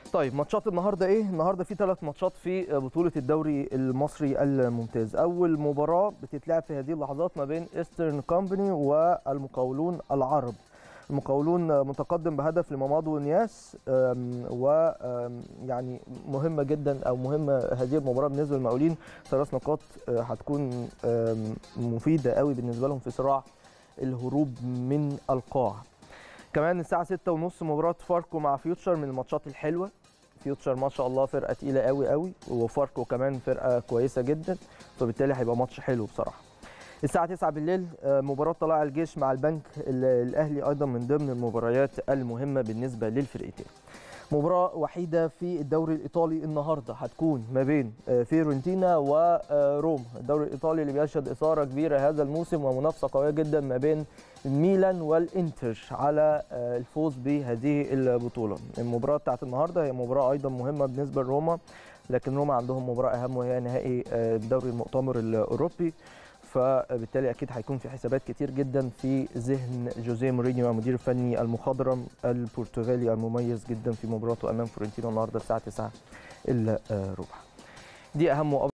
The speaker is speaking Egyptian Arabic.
طيب ماتشات النهارده ايه؟ النهارده في ثلاث ماتشات في بطوله الدوري المصري الممتاز، اول مباراه بتتلعب في هذه اللحظات ما بين ايسترن كومباني والمقاولون العرب. المقاولون متقدم بهدف لمامادو ونياس ويعني مهمه جدا او مهمه هذه المباراه بالنسبه للمقاولين ثلاث نقاط هتكون مفيده قوي بالنسبه لهم في صراع الهروب من القاع. كمان الساعه 6:30 مباراه فاركو مع فيوتشر من الماتشات الحلوه فيوتشر ما شاء الله فرقه تقيله قوي قوي وفاركو كمان فرقه كويسه جدا فبالتالي هيبقى ماتش حلو بصراحه الساعه 9 بالليل مباراه طلائع الجيش مع البنك الاهلي ايضا من ضمن المباريات المهمه بالنسبه للفرقتين مباراة وحيدة في الدوري الإيطالي النهاردة هتكون ما بين فيورنتينا وروما الدوري الإيطالي اللي بيشهد إثارة كبيرة هذا الموسم ومنافسة قوية جدا ما بين الميلان والإنتر على الفوز بهذه البطولة المباراة بتاعت النهاردة هي مباراة أيضا مهمة بالنسبة لروما لكن روما عندهم مباراة أهم وهي نهائي دوري المؤتمر الأوروبي فبالتالي اكيد هيكون في حسابات كتير جدا في ذهن جوزيه مورينيو المدير الفني المخضرم البرتغالي المميز جدا في مباراته امام فورنتينا النهارده الساعه 9 الا ربع دي اهم